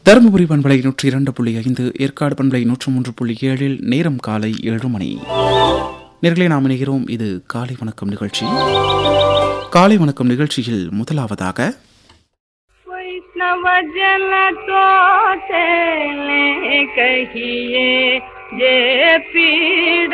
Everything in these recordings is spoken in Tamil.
தருமபுரி பண்பலை நூற்றி இரண்டு புள்ளி ஐந்து ஏற்காடு பண்பலை நூற்று மூன்று புள்ளி ஏழில் நேரம் காலை ஏழு மணி நேர்களே நாம் இணைகிறோம் இது காலை வணக்கம் நிகழ்ச்சி காலை வணக்கம் நிகழ்ச்சியில் முதலாவதாக वैष्णव जन तो चले कहिए जे पीड़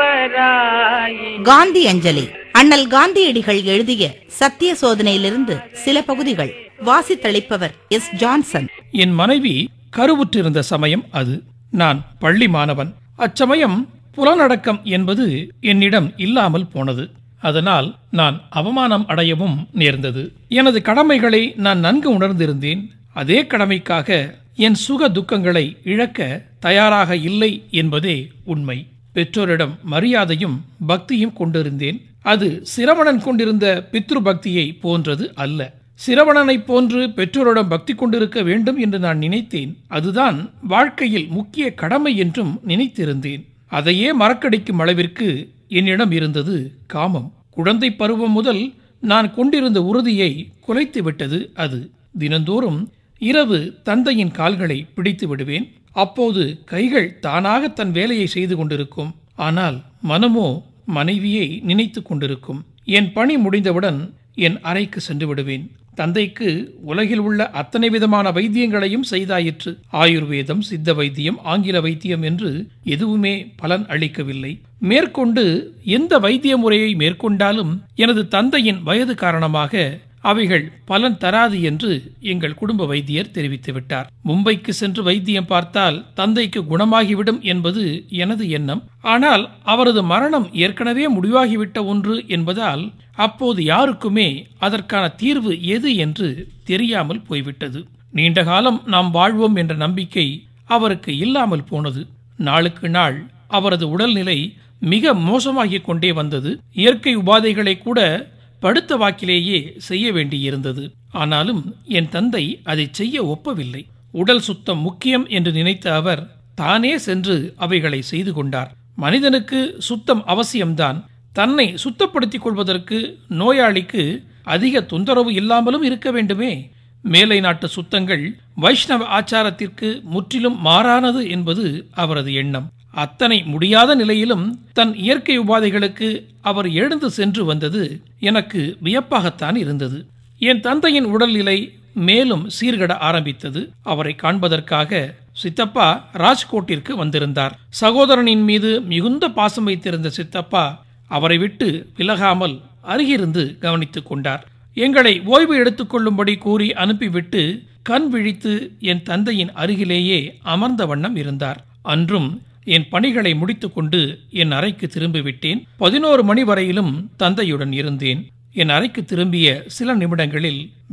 पराई காந்தி அஞ்சலி அண்ணல் காந்தியடிகள் எழுதிய சத்திய சோதனையிலிருந்து சில பகுதிகள் வாசித்தளிப்பவர் எஸ் ஜான்சன் என் மனைவி கருவுற்றிருந்த சமயம் அது நான் பள்ளி மாணவன் அச்சமயம் புலனடக்கம் என்பது என்னிடம் இல்லாமல் போனது அதனால் நான் அவமானம் அடையவும் நேர்ந்தது எனது கடமைகளை நான் நன்கு உணர்ந்திருந்தேன் அதே கடமைக்காக என் சுக துக்கங்களை இழக்க தயாராக இல்லை என்பதே உண்மை பெற்றோரிடம் மரியாதையும் பக்தியும் கொண்டிருந்தேன் அது சிரவணன் கொண்டிருந்த பித்ரு பக்தியை போன்றது அல்ல சிரவணனைப் போன்று பெற்றோரிடம் பக்தி கொண்டிருக்க வேண்டும் என்று நான் நினைத்தேன் அதுதான் வாழ்க்கையில் முக்கிய கடமை என்றும் நினைத்திருந்தேன் அதையே மறக்கடிக்கும் அளவிற்கு என்னிடம் இருந்தது காமம் குழந்தை பருவம் முதல் நான் கொண்டிருந்த உறுதியை குலைத்து விட்டது அது தினந்தோறும் இரவு தந்தையின் கால்களை பிடித்து விடுவேன் அப்போது கைகள் தானாக தன் வேலையை செய்து கொண்டிருக்கும் ஆனால் மனமோ மனைவியை நினைத்து கொண்டிருக்கும் என் பணி முடிந்தவுடன் என் அறைக்கு சென்று விடுவேன் தந்தைக்கு உலகில் உள்ள அத்தனை விதமான வைத்தியங்களையும் செய்தாயிற்று ஆயுர்வேதம் சித்த வைத்தியம் ஆங்கில வைத்தியம் என்று எதுவுமே பலன் அளிக்கவில்லை மேற்கொண்டு எந்த வைத்திய முறையை மேற்கொண்டாலும் எனது தந்தையின் வயது காரணமாக அவைகள் பலன் தராது என்று எங்கள் குடும்ப வைத்தியர் தெரிவித்து விட்டார் மும்பைக்கு சென்று வைத்தியம் பார்த்தால் தந்தைக்கு குணமாகிவிடும் என்பது எனது எண்ணம் ஆனால் அவரது மரணம் ஏற்கனவே முடிவாகிவிட்ட ஒன்று என்பதால் அப்போது யாருக்குமே அதற்கான தீர்வு எது என்று தெரியாமல் போய்விட்டது நீண்ட காலம் நாம் வாழ்வோம் என்ற நம்பிக்கை அவருக்கு இல்லாமல் போனது நாளுக்கு நாள் அவரது உடல்நிலை மிக மோசமாகிக் கொண்டே வந்தது இயற்கை உபாதைகளை கூட படுத்த வாக்கிலேயே செய்ய வேண்டியிருந்தது ஆனாலும் என் தந்தை அதை செய்ய ஒப்பவில்லை உடல் சுத்தம் முக்கியம் என்று நினைத்த அவர் தானே சென்று அவைகளை செய்து கொண்டார் மனிதனுக்கு சுத்தம் அவசியம்தான் தன்னை சுத்தப்படுத்திக் கொள்வதற்கு நோயாளிக்கு அதிக தொந்தரவு இல்லாமலும் இருக்க வேண்டுமே மேலை நாட்டு சுத்தங்கள் வைஷ்ணவ ஆச்சாரத்திற்கு முற்றிலும் மாறானது என்பது அவரது எண்ணம் அத்தனை முடியாத நிலையிலும் தன் இயற்கை உபாதைகளுக்கு அவர் எழுந்து சென்று வந்தது எனக்கு வியப்பாகத்தான் இருந்தது என் தந்தையின் உடல்நிலை மேலும் சீர்கட ஆரம்பித்தது அவரை காண்பதற்காக சித்தப்பா ராஜ்கோட்டிற்கு வந்திருந்தார் சகோதரனின் மீது மிகுந்த பாசம் வைத்திருந்த சித்தப்பா அவரை விட்டு விலகாமல் அருகிருந்து கவனித்துக் கொண்டார் எங்களை ஓய்வு எடுத்துக்கொள்ளும்படி கூறி அனுப்பிவிட்டு கண் விழித்து என் தந்தையின் அருகிலேயே அமர்ந்த வண்ணம் இருந்தார் அன்றும் என் பணிகளை முடித்துக்கொண்டு என் அறைக்கு திரும்பிவிட்டேன் பதினோரு மணி வரையிலும் தந்தையுடன் இருந்தேன் என் அறைக்கு திரும்பிய சில நிமிடங்களில்